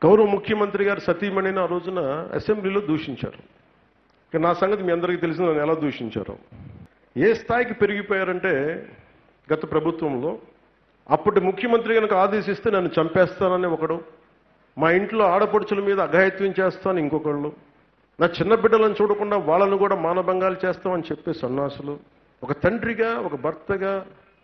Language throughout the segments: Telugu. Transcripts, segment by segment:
గౌరవ ముఖ్యమంత్రి గారు సతీమణిని ఆ రోజున అసెంబ్లీలో దూషించారు ఇక నా సంగతి మీ అందరికీ తెలిసిన నన్ను ఎలా దూషించారు ఏ స్థాయికి పెరిగిపోయారంటే గత ప్రభుత్వంలో అప్పటి ముఖ్యమంత్రి కనుక ఆదేశిస్తే నన్ను చంపేస్తానని ఒకడు మా ఇంట్లో ఆడపడుచుల మీద అఘాయిత్యం చేస్తాను ఇంకొకళ్ళు నా చిన్న బిడ్డలను చూడకుండా వాళ్ళను కూడా మానభంగాలు చేస్తామని చెప్పే సన్నాసులు ఒక తండ్రిగా ఒక భర్తగా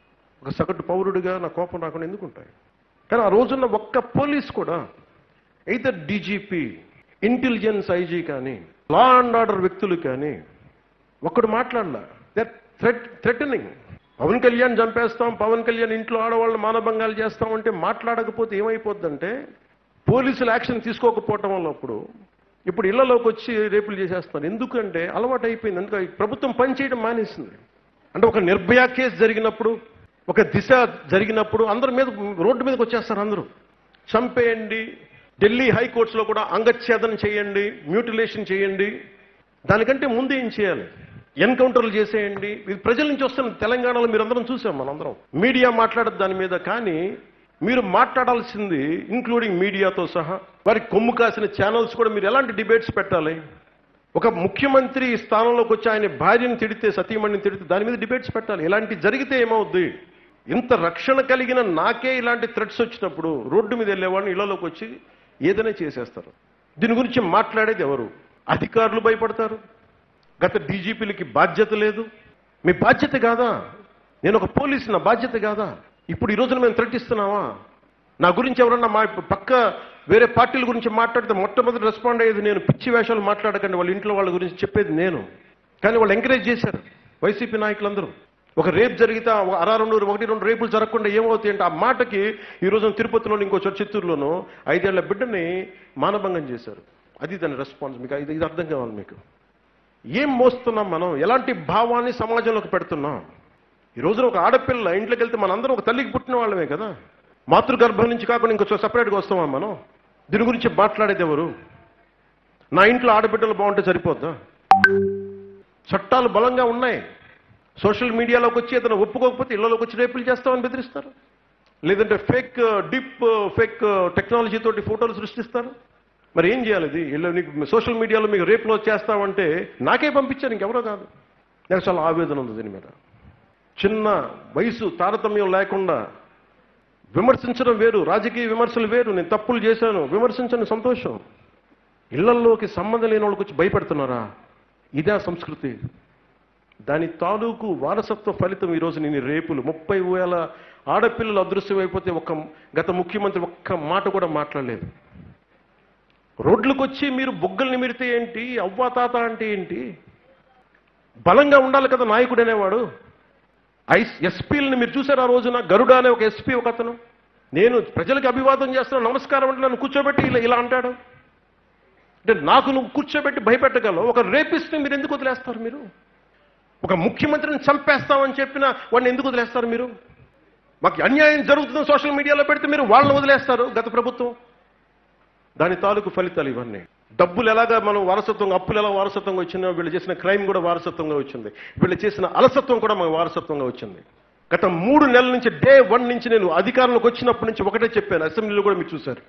ఒక సగటు పౌరుడిగా నా కోపం రాకుండా ఎందుకు ఉంటాయి కానీ ఆ రోజున్న ఒక్క పోలీస్ కూడా అయితే డీజీపీ ఇంటెలిజెన్స్ ఐజీ కానీ లా అండ్ ఆర్డర్ వ్యక్తులు కానీ ఒక్కడు మాట్లాడలా that threat threatening Pawan Kalyan చంపేస్తాం పవన్ కళ్యాణ్ ఇంట్లో ఆడవాళ్ళని మానభంగాలు చేస్తాం అంటే మాట్లాడకపోతే ఏమైపోద్దంటే పోలీసులు యాక్షన్ తీసుకోకపోవటం వల్ల అప్పుడు ఇప్పుడు ఇళ్లలోకి వచ్చి రేపులు చేసేస్తున్నారు ఎందుకంటే అలవాటు అయిపోయింది అందుకే ఈ ప్రభుత్వం పనిచేయడం మానేసింది అంటే ఒక నిర్భయ కేసు జరిగినప్పుడు ఒక దిశ జరిగినప్పుడు అందరి మీద రోడ్డు మీదకి వచ్చేస్తారు అందరూ చంపేయండి ఢిల్లీ హైకోర్టులో కూడా అంగచ్ఛేదన చేయండి మ్యూటిలేషన్ చేయండి దానికంటే ముందు ఏం చేయాలి ఎన్కౌంటర్లు చేసేయండి ఇది ప్రజల నుంచి వస్తున్న తెలంగాణలో మీరందరం చూసాం మనందరం మీడియా మాట్లాడదు దాని మీద కానీ మీరు మాట్లాడాల్సింది ఇంక్లూడింగ్ మీడియాతో సహా వారి కొమ్ము కాసిన ఛానల్స్ కూడా మీరు ఎలాంటి డిబేట్స్ పెట్టాలి ఒక ముఖ్యమంత్రి స్థానంలోకి వచ్చి ఆయన భార్యను తిడితే సతీమణిని తిడితే దాని మీద డిబేట్స్ పెట్టాలి ఇలాంటి జరిగితే ఏమవుద్ది ఇంత రక్షణ కలిగిన నాకే ఇలాంటి థ్రెట్స్ వచ్చినప్పుడు రోడ్డు మీద వెళ్ళేవాడిని ఇళ్లలోకి వచ్చి ఏదైనా చేసేస్తారు దీని గురించి మాట్లాడేది ఎవరు అధికారులు భయపడతారు గత డీజీపీలకి బాధ్యత లేదు మీ బాధ్యత కాదా నేను ఒక పోలీసు నా బాధ్యత కాదా ఇప్పుడు ఈ రోజున మేము థ్రెట్ ఇస్తున్నావా నా గురించి ఎవరన్నా మా పక్క వేరే పార్టీల గురించి మాట్లాడితే మొట్టమొదటి రెస్పాండ్ అయ్యేది నేను పిచ్చి వేషాలు మాట్లాడకండి వాళ్ళ ఇంట్లో వాళ్ళ గురించి చెప్పేది నేను కానీ వాళ్ళు ఎంకరేజ్ చేశారు వైసీపీ నాయకులందరూ ఒక రేప్ జరిగితే ఆ అరా రెండు ఒకటి రెండు రేపులు జరగకుండా ఏమవుతాయి అంటే ఆ మాటకి ఈ రోజున తిరుపతిలోని ఇంకో చోట చిత్తూరులోనూ ఐదేళ్ల బిడ్డని మానభంగం చేశారు అది దాని రెస్పాన్స్ మీకు ఇది ఇది అర్థం కావాలి మీకు ఏం మోస్తున్నాం మనం ఎలాంటి భావాన్ని సమాజంలోకి పెడుతున్నాం ఈ రోజున ఒక ఆడపిల్ల ఇంట్లోకి వెళ్తే మనందరం ఒక తల్లికి పుట్టిన వాళ్ళమే కదా మాతృగర్భం నుంచి కాకుండా ఇంకొక సపరేట్గా వస్తామా మనం దీని గురించి మాట్లాడేది ఎవరు నా ఇంట్లో ఆడబిడ్డలు బాగుంటే సరిపోద్దా చట్టాలు బలంగా ఉన్నాయి సోషల్ మీడియాలోకి వచ్చి అతను ఒప్పుకోకపోతే ఇళ్లలోకి వచ్చి రేపులు చేస్తామని బెదిరిస్తారు లేదంటే ఫేక్ డిప్ ఫేక్ టెక్నాలజీ తోటి ఫోటోలు సృష్టిస్తారు మరి ఏం చేయాలి ఇది ఇల్లు నీకు సోషల్ మీడియాలో మీకు రేపులో చేస్తామంటే నాకే పంపించారు ఇంకెవరో కాదు నాకు చాలా ఆవేదన ఉంది దీని మీద చిన్న వయసు తారతమ్యం లేకుండా విమర్శించడం వేరు రాజకీయ విమర్శలు వేరు నేను తప్పులు చేశాను విమర్శించని సంతోషం ఇళ్లల్లోకి సంబంధం లేని వాళ్ళకి వచ్చి భయపెడుతున్నారా ఇదే సంస్కృతి దాని తాలూకు వారసత్వ ఫలితం ఈరోజు నేను ఈ రేపులు ముప్పై వేల ఆడపిల్లలు అదృశ్యమైపోతే ఒక గత ముఖ్యమంత్రి ఒక్క మాట కూడా మాట్లాడలేదు రోడ్లకు వచ్చి మీరు బొగ్గలు నిమిరితే ఏంటి అవ్వా తాత అంటే ఏంటి బలంగా ఉండాలి కదా నాయకుడు అనేవాడు ఐస్ ఎస్పీలని మీరు చూసారు ఆ రోజున గరుడ అనే ఒక ఎస్పీ ఒక అతను నేను ప్రజలకు అభివాదం చేస్తున్నాను నమస్కారం అంటే నన్ను కూర్చోబెట్టి ఇలా ఇలా అంటాడు అంటే నాకు నువ్వు కూర్చోబెట్టి భయపెట్టగలవు ఒక రేపిస్ట్ని మీరు ఎందుకు వదిలేస్తారు మీరు ఒక ముఖ్యమంత్రిని చంపేస్తామని చెప్పిన వాడిని ఎందుకు వదిలేస్తారు మీరు మాకు అన్యాయం జరుగుతుంది సోషల్ మీడియాలో పెడితే మీరు వాళ్ళని వదిలేస్తారు గత ప్రభుత్వం దాని తాలూకు ఫలితాలు ఇవన్నీ డబ్బులు ఎలాగా మనం వారసత్వం అప్పులు ఎలా వారసత్వంగా వచ్చిందో వీళ్ళు చేసిన క్రైమ్ కూడా వారసత్వంగా వచ్చింది వీళ్ళు చేసిన అలసత్వం కూడా మనకు వారసత్వంగా వచ్చింది గత మూడు నెలల నుంచి డే వన్ నుంచి నేను అధికారంలోకి వచ్చినప్పటి నుంచి ఒకటే చెప్పాను అసెంబ్లీలో కూడా మీరు చూశారు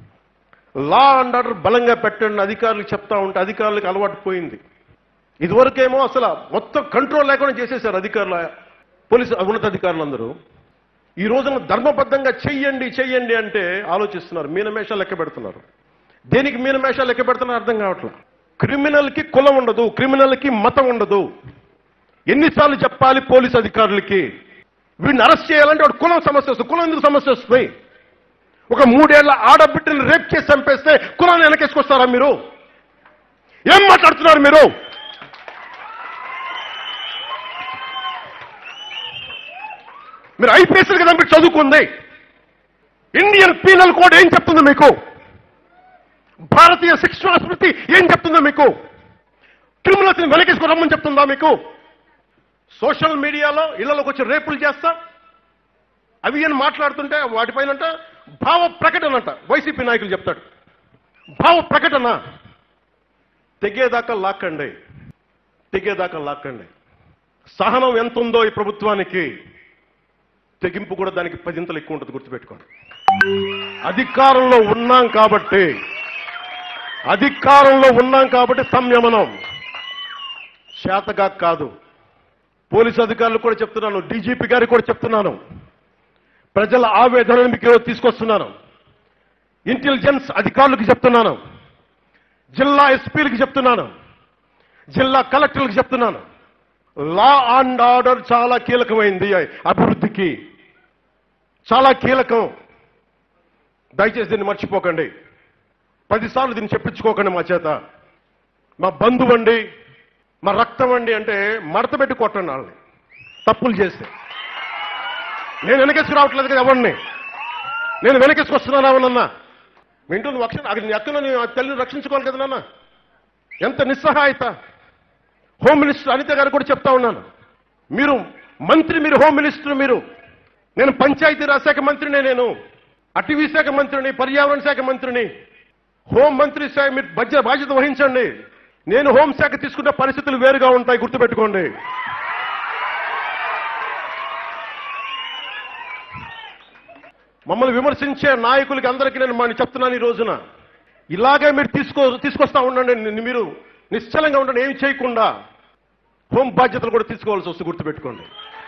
లా అండ్ ఆర్డర్ బలంగా పెట్టండి అధికారులకు చెప్తా ఉంటే అధికారులకు అలవాటు పోయింది ఇదివరకేమో అసలు మొత్తం కంట్రోల్ లేకుండా చేసేశారు అధికారుల పోలీసు ఉన్నతాధికారులందరూ ఈ రోజున ధర్మబద్ధంగా చెయ్యండి చెయ్యండి అంటే ఆలోచిస్తున్నారు మీనమేషాలు లెక్క పెడుతున్నారు దేనికి మీనమేషాలు లెక్క పెడుతున్నారు అర్థం కావట్లేదు క్రిమినల్కి కులం ఉండదు క్రిమినల్కి మతం ఉండదు ఎన్నిసార్లు చెప్పాలి పోలీస్ అధికారులకి వీడిని అరెస్ట్ చేయాలంటే వాడు కులం సమస్య వస్తుంది కులం ఎందుకు సమస్య వస్తుంది ఒక మూడేళ్ల ఆడబిడ్డని రేప్ చేసి చంపేస్తే కులాన్ని వెనకేసుకొస్తారా మీరు ఏం మాట్లాడుతున్నారు మీరు మీరు ఐపీఎస్లు కదా మీరు చదువుకుంది ఇండియన్ పీనల్ కోడ్ ఏం చెప్తుంది మీకు భారతీయ శిక్షణ స్మృతి ఏం చెప్తుందో మీకు క్రిమినల్స్ని వెనకేసుకు రమ్మని చెప్తుందా మీకు సోషల్ మీడియాలో ఇళ్లలోకి వచ్చి రేపులు చేస్తా అవి అని మాట్లాడుతుంటే వాటిపైన భావ ప్రకటన అంట వైసీపీ నాయకులు చెప్తాడు భావ ప్రకటన తెగేదాకా లాక్కండి తెగేదాకా లాక్కండి సహనం ఎంత ఉందో ఈ ప్రభుత్వానికి తెగింపు కూడా దానికి పదింతలు ఎక్కువ ఉంటుంది గుర్తుపెట్టుకోండి అధికారంలో ఉన్నాం కాబట్టి అధికారంలో ఉన్నాం కాబట్టి సంయమనం శాతగా కాదు పోలీసు అధికారులు కూడా చెప్తున్నాను డీజీపీ గారికి కూడా చెప్తున్నాను ప్రజల ఆవేదనను మీకు ఈరోజు తీసుకొస్తున్నాను ఇంటెలిజెన్స్ అధికారులకు చెప్తున్నాను జిల్లా ఎస్పీలకు చెప్తున్నాను జిల్లా కలెక్టర్లకు చెప్తున్నాను లా అండ్ ఆర్డర్ చాలా కీలకమైంది అభివృద్ధికి చాలా కీలకం దయచేసి దీన్ని మర్చిపోకండి పదిసార్లు దీన్ని చెప్పించుకోకండి మా చేత మా బంధువు అండి మా రక్తం అండి అంటే మడత పెట్టి కొట్టండి వాళ్ళని తప్పులు చేస్తే నేను వెనకేసుకు రావట్లేదు కదా ఎవరిని నేను వెనకేసుకొస్తున్నాను ఎవరన్నా వింటూ నువ్వు అక్ష అది నీ అక్కను నీ తల్లిని రక్షించుకోవాలి కదా నాన్న ఎంత నిస్సహాయత హోమ్ మినిస్టర్ అనిత గారు కూడా చెప్తా ఉన్నాను మీరు మంత్రి మీరు హోమ్ మినిస్టర్ మీరు నేను పంచాయతీరాజ్ శాఖ మంత్రినే నేను అటవీ శాఖ మంత్రిని పర్యావరణ శాఖ మంత్రిని హోం మంత్రి శాఖ మీరు బడ్జెట్ బాధ్యత వహించండి నేను హోంశాఖ తీసుకున్న పరిస్థితులు వేరుగా ఉంటాయి గుర్తుపెట్టుకోండి మమ్మల్ని విమర్శించే నాయకులకి అందరికీ నేను మన చెప్తున్నాను ఈ రోజున ఇలాగే మీరు తీసుకో తీసుకొస్తా ఉండండి ని- మీరు నిశ్చలంగా ఉండండి ఏమి చేయకుండా హోం బాధ్యతలు కూడా తీసుకోవాల్సి వస్తుంది గుర్తుపెట్టుకోండి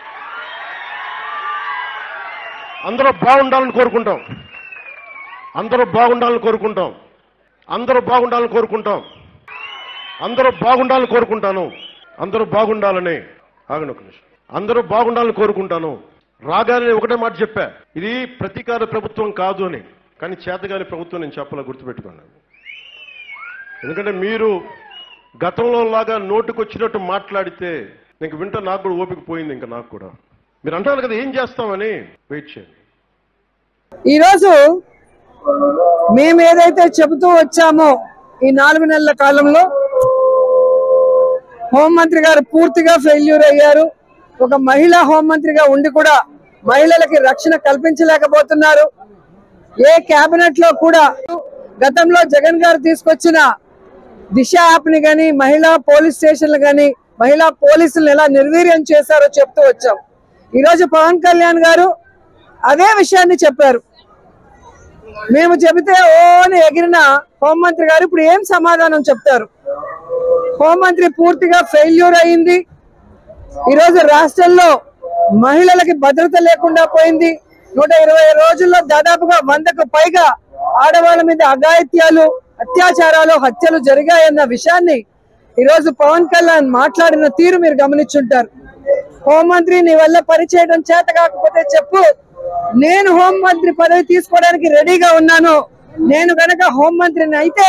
అందరూ బాగుండాలని కోరుకుంటాం అందరూ బాగుండాలని కోరుకుంటాం అందరూ బాగుండాలని కోరుకుంటాం అందరూ బాగుండాలని కోరుకుంటాను అందరూ బాగుండాలని ఆగండి ఒక నిమిషం అందరూ బాగుండాలని కోరుకుంటాను రాగానే ఒకటే మాట చెప్పా ఇది ప్రతీకార ప్రభుత్వం కాదు అని కానీ చేతగాని ప్రభుత్వం నేను చెప్పాలా గుర్తుపెట్టుకున్నాను ఎందుకంటే మీరు గతంలో లాగా నోటుకొచ్చినట్టు మాట్లాడితే ఇంక వింట నాకు కూడా ఓపిక పోయింది ఇంకా నాకు కూడా మీరు అంటారు కదా ఏం చేస్తామని వెయిట్ చేయండి ఈరోజు మేము ఏదైతే చెబుతూ వచ్చామో ఈ నాలుగు నెలల కాలంలో హోంమంత్రి గారు పూర్తిగా ఫెయిల్యూర్ అయ్యారు ఒక మహిళా హోంమంత్రిగా ఉండి కూడా మహిళలకి రక్షణ కల్పించలేకపోతున్నారు ఏ కేబినెట్ లో కూడా గతంలో జగన్ గారు తీసుకొచ్చిన దిశ యాప్ ని గాని మహిళా పోలీస్ స్టేషన్లు గాని మహిళా పోలీసులను ఎలా నిర్వీర్యం చేశారో చెప్తూ వచ్చాం ఈరోజు పవన్ కళ్యాణ్ గారు అదే విషయాన్ని చెప్పారు మేము చెబితే ఓ అని ఎగిరిన హోంమంత్రి గారు ఇప్పుడు ఏం సమాధానం చెప్తారు హోంమంత్రి పూర్తిగా ఫెయిల్యూర్ అయింది ఈరోజు రాష్ట్రంలో మహిళలకి భద్రత లేకుండా పోయింది నూట ఇరవై రోజుల్లో దాదాపుగా వందకు పైగా ఆడవాళ్ళ మీద అఘాయిత్యాలు అత్యాచారాలు హత్యలు జరిగాయన్న విషయాన్ని ఈరోజు పవన్ కళ్యాణ్ మాట్లాడిన తీరు మీరు గమనించుంటారు హోంమంత్రి నీ వల్ల పని చేయడం చేత కాకపోతే చెప్పు నేను హోంమంత్రి పదవి తీసుకోవడానికి రెడీగా ఉన్నాను నేను గనక హోంమంత్రిని అయితే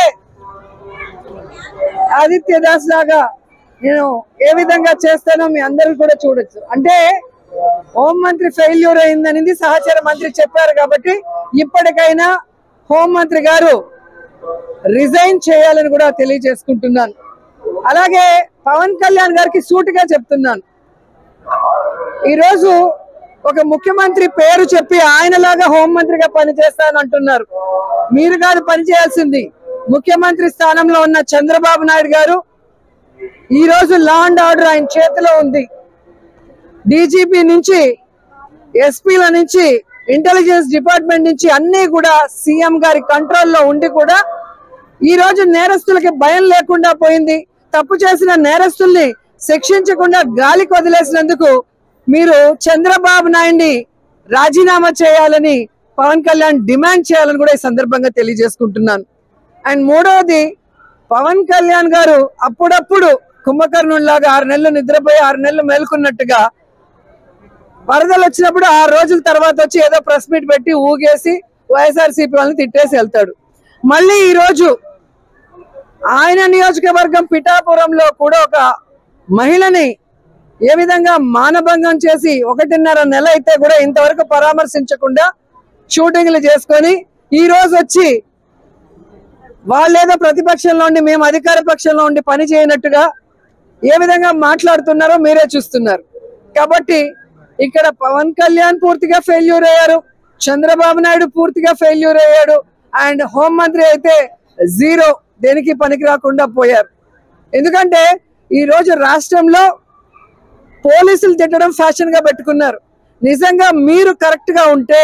ఆదిత్య దాస్ లాగా నేను ఏ విధంగా చేస్తానో మీ అందరూ కూడా చూడొచ్చు అంటే హోం మంత్రి ఫెయిల్యూర్ అయిందనేది సహచర మంత్రి చెప్పారు కాబట్టి ఇప్పటికైనా హోం మంత్రి గారు రిజైన్ చేయాలని కూడా తెలియజేసుకుంటున్నాను అలాగే పవన్ కళ్యాణ్ గారికి సూటిగా చెప్తున్నాను ఈరోజు ఒక ముఖ్యమంత్రి పేరు చెప్పి ఆయనలాగా హోంమంత్రిగా పనిచేస్తాను అంటున్నారు మీరు కాదు పనిచేయాల్సింది ముఖ్యమంత్రి స్థానంలో ఉన్న చంద్రబాబు నాయుడు గారు ఈ రోజు లా అండ్ ఆర్డర్ ఆయన చేతిలో ఉంది డీజీపీ నుంచి ఎస్పీల నుంచి ఇంటెలిజెన్స్ డిపార్ట్మెంట్ నుంచి అన్ని కూడా సీఎం గారి కంట్రోల్లో ఉండి కూడా ఈ రోజు నేరస్తులకి భయం లేకుండా పోయింది తప్పు చేసిన నేరస్తుల్ని శిక్షించకుండా గాలికి వదిలేసినందుకు మీరు చంద్రబాబు నాయుడిని రాజీనామా చేయాలని పవన్ కళ్యాణ్ డిమాండ్ చేయాలని కూడా ఈ సందర్భంగా తెలియజేసుకుంటున్నాను అండ్ మూడవది పవన్ కళ్యాణ్ గారు అప్పుడప్పుడు కుంభకర్ణుల్లాగా ఆరు నెలలు నిద్రపోయి ఆరు నెలలు మేల్కొన్నట్టుగా వరదలు వచ్చినప్పుడు ఆరు రోజుల తర్వాత వచ్చి ఏదో ప్రెస్ మీట్ పెట్టి ఊగేసి వైఎస్ఆర్సీపీ వాళ్ళని తిట్టేసి వెళ్తాడు మళ్ళీ ఈ రోజు ఆయన నియోజకవర్గం పిఠాపురంలో కూడా ఒక మహిళని ఏ విధంగా మానభంగం చేసి ఒకటిన్నర నెల అయితే కూడా ఇంతవరకు పరామర్శించకుండా షూటింగ్లు చేసుకొని ఈ రోజు వచ్చి వాళ్ళేదో ప్రతిపక్షంలో ఉండి మేము అధికార పక్షంలో ఉండి పని చేయనట్టుగా ఏ విధంగా మాట్లాడుతున్నారో మీరే చూస్తున్నారు కాబట్టి ఇక్కడ పవన్ కళ్యాణ్ పూర్తిగా ఫెయిల్యూర్ అయ్యారు చంద్రబాబు నాయుడు పూర్తిగా ఫెయిల్యూర్ అయ్యాడు అండ్ హోంమంత్రి అయితే జీరో దేనికి పనికి రాకుండా పోయారు ఎందుకంటే ఈ రోజు రాష్ట్రంలో పోలీసులు తిట్టడం ఫ్యాషన్ గా పెట్టుకున్నారు నిజంగా మీరు కరెక్ట్ గా ఉంటే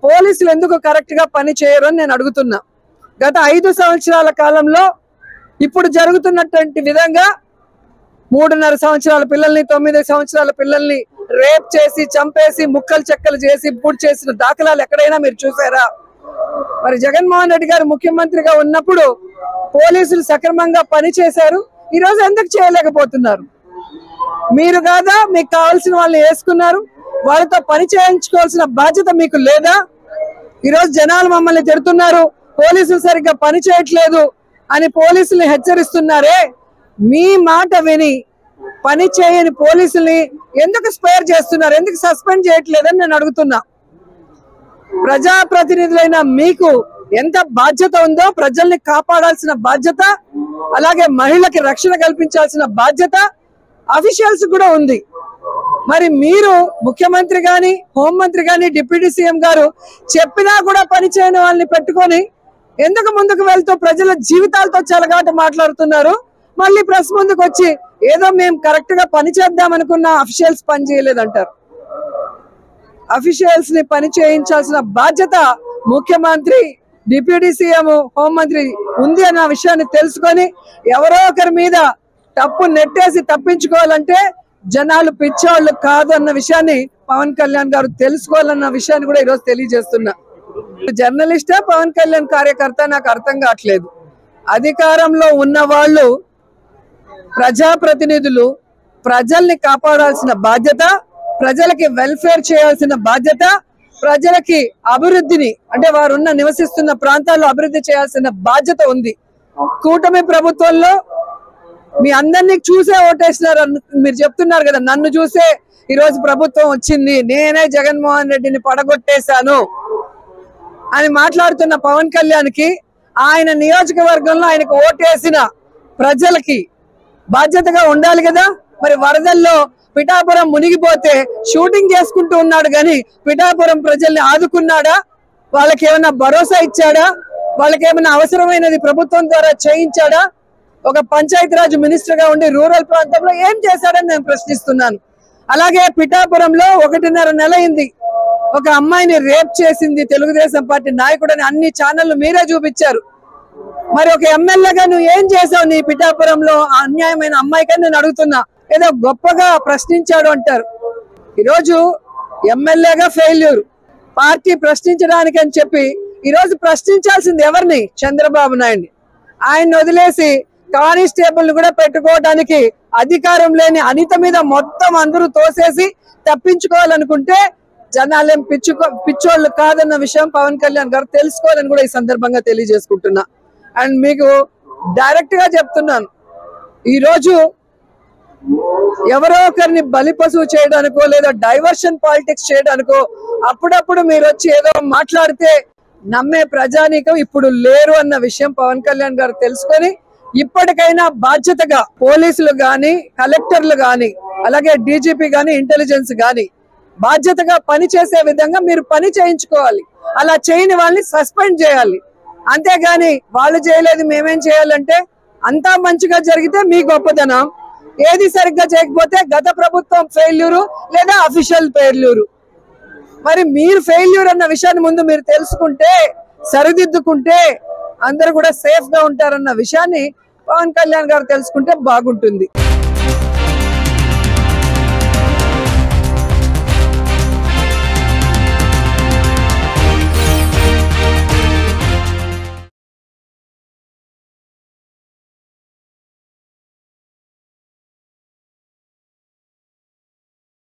పోలీసులు ఎందుకు కరెక్ట్ గా పని చేయరు అని నేను అడుగుతున్నా గత ఐదు సంవత్సరాల కాలంలో ఇప్పుడు జరుగుతున్నటువంటి విధంగా మూడున్నర సంవత్సరాల పిల్లల్ని తొమ్మిది సంవత్సరాల పిల్లల్ని రేప్ చేసి చంపేసి ముక్కలు చెక్కలు చేసి పూర్తి చేసిన దాఖలాలు ఎక్కడైనా మీరు చూసారా మరి జగన్మోహన్ రెడ్డి గారు ముఖ్యమంత్రిగా ఉన్నప్పుడు పోలీసులు సక్రమంగా పని చేశారు ఈ రోజు ఎందుకు చేయలేకపోతున్నారు మీరు కాదా మీకు కావాల్సిన వాళ్ళని వేసుకున్నారు వాళ్ళతో పని చేయించుకోవాల్సిన బాధ్యత మీకు లేదా ఈరోజు జనాలు మమ్మల్ని తిడుతున్నారు పోలీసులు సరిగ్గా పని చేయట్లేదు అని పోలీసుల్ని హెచ్చరిస్తున్నారే మీ మాట విని పని చేయని పోలీసుల్ని ఎందుకు స్పేర్ చేస్తున్నారు ఎందుకు సస్పెండ్ చేయట్లేదని నేను అడుగుతున్నా ప్రజాప్రతినిధులైన మీకు ఎంత బాధ్యత ఉందో ప్రజల్ని కాపాడాల్సిన బాధ్యత అలాగే మహిళకి రక్షణ కల్పించాల్సిన బాధ్యత అఫీషియల్స్ కూడా ఉంది మరి మీరు ముఖ్యమంత్రి గాని హోంమంత్రి గాని డిప్యూటీ సీఎం గారు చెప్పినా కూడా పనిచేయని వాళ్ళని పెట్టుకొని ఎందుకు ముందుకు వెళ్తూ ప్రజల జీవితాలతో చెలగాట మాట్లాడుతున్నారు మళ్ళీ ప్రెస్ ముందుకు వచ్చి ఏదో మేము కరెక్ట్ గా పని చేద్దాం అనుకున్న అఫీషియల్స్ పని చేయలేదంటారు అఫీషియల్స్ ని పని చేయించాల్సిన బాధ్యత ముఖ్యమంత్రి డిప్యూటీ సీఎం హోంమంత్రి ఉంది అన్న విషయాన్ని తెలుసుకొని ఎవరో ఒకరి మీద తప్పు నెట్టేసి తప్పించుకోవాలంటే జనాలు పిచ్చోళ్ళు కాదు అన్న విషయాన్ని పవన్ కళ్యాణ్ గారు తెలుసుకోవాలన్న విషయాన్ని కూడా ఈరోజు తెలియజేస్తున్నా జర్నలిస్టా పవన్ కళ్యాణ్ కార్యకర్త నాకు అర్థం కావట్లేదు అధికారంలో ఉన్న వాళ్ళు ప్రజాప్రతినిధులు ప్రజల్ని కాపాడాల్సిన బాధ్యత ప్రజలకి వెల్ఫేర్ చేయాల్సిన బాధ్యత ప్రజలకి అభివృద్ధిని అంటే వారు ఉన్న నివసిస్తున్న ప్రాంతాల్లో అభివృద్ధి చేయాల్సిన బాధ్యత ఉంది కూటమి ప్రభుత్వంలో మీ అందరినీ చూసే ఓటేసినారు అన్న- మీరు చెప్తున్నారు కదా నన్ను చూసే ఈ రోజు ప్రభుత్వం వచ్చింది నేనే జగన్మోహన్ రెడ్డిని పడగొట్టేశాను అని మాట్లాడుతున్న పవన్ కళ్యాణ్ కి ఆయన నియోజకవర్గంలో ఆయనకు ఓటేసిన ప్రజలకి బాధ్యతగా ఉండాలి కదా మరి వరదల్లో పిఠాపురం మునిగిపోతే షూటింగ్ చేసుకుంటూ ఉన్నాడు గాని పిఠాపురం ప్రజల్ని ఆదుకున్నాడా వాళ్ళకి ఏమైనా భరోసా ఇచ్చాడా వాళ్ళకి ఏమైనా అవసరమైనది ప్రభుత్వం ద్వారా చేయించాడా ఒక పంచాయతీరాజ్ మినిస్టర్ గా ఉండి రూరల్ ప్రాంతంలో ఏం చేశాడని నేను ప్రశ్నిస్తున్నాను అలాగే పిఠాపురంలో ఒకటిన్నర నెల అయింది ఒక అమ్మాయిని రేప్ చేసింది తెలుగుదేశం పార్టీ నాయకుడని అన్ని ఛానళ్లు మీరే చూపించారు మరి ఒక ఎమ్మెల్యేగా నువ్వు ఏం చేసావు నీ పిఠాపురంలో ఆ అన్యాయమైన అమ్మాయికని నేను అడుగుతున్నా ఏదో గొప్పగా ప్రశ్నించాడు అంటారు ఈరోజు ఎమ్మెల్యేగా ఫెయిల్యూర్ పార్టీ ప్రశ్నించడానికి అని చెప్పి ఈరోజు ప్రశ్నించాల్సింది ఎవరిని చంద్రబాబు నాయుడిని ఆయన్ని వదిలేసి కానిస్టేబుల్ కూడా పెట్టుకోవడానికి అధికారం లేని అనిత మీద మొత్తం అందరూ తోసేసి తప్పించుకోవాలనుకుంటే జనాలేం పిచ్చుకో పిచ్చోళ్ళు కాదన్న విషయం పవన్ కళ్యాణ్ గారు తెలుసుకోవాలని కూడా ఈ సందర్భంగా తెలియజేసుకుంటున్నా అండ్ మీకు డైరెక్ట్ గా చెప్తున్నాను ఈ రోజు ఎవరో ఒకరిని బలి పశువు చేయడానికో లేదా డైవర్షన్ పాలిటిక్స్ చేయడానికో అప్పుడప్పుడు మీరు వచ్చి ఏదో మాట్లాడితే నమ్మే ప్రజానీకం ఇప్పుడు లేరు అన్న విషయం పవన్ కళ్యాణ్ గారు తెలుసుకొని ఇప్పటికైనా బాధ్యతగా పోలీసులు గాని కలెక్టర్లు గాని అలాగే డీజీపీ గాని ఇంటెలిజెన్స్ గాని బాధ్యతగా పని చేసే విధంగా మీరు పని చేయించుకోవాలి అలా చేయని వాళ్ళని సస్పెండ్ చేయాలి అంతేగాని వాళ్ళు చేయలేదు మేమేం చేయాలంటే అంతా మంచిగా జరిగితే మీ గొప్పదనం ఏది సరిగ్గా చేయకపోతే గత ప్రభుత్వం ఫెయిల్యూరు లేదా అఫీషియల్ ఫెయిల్యూరు మరి మీరు ఫెయిల్యూర్ అన్న విషయాన్ని ముందు మీరు తెలుసుకుంటే సరిదిద్దుకుంటే అందరూ కూడా సేఫ్ గా ఉంటారన్న విషయాన్ని పవన్ కళ్యాణ్ గారు తెలుసుకుంటే బాగుంటుంది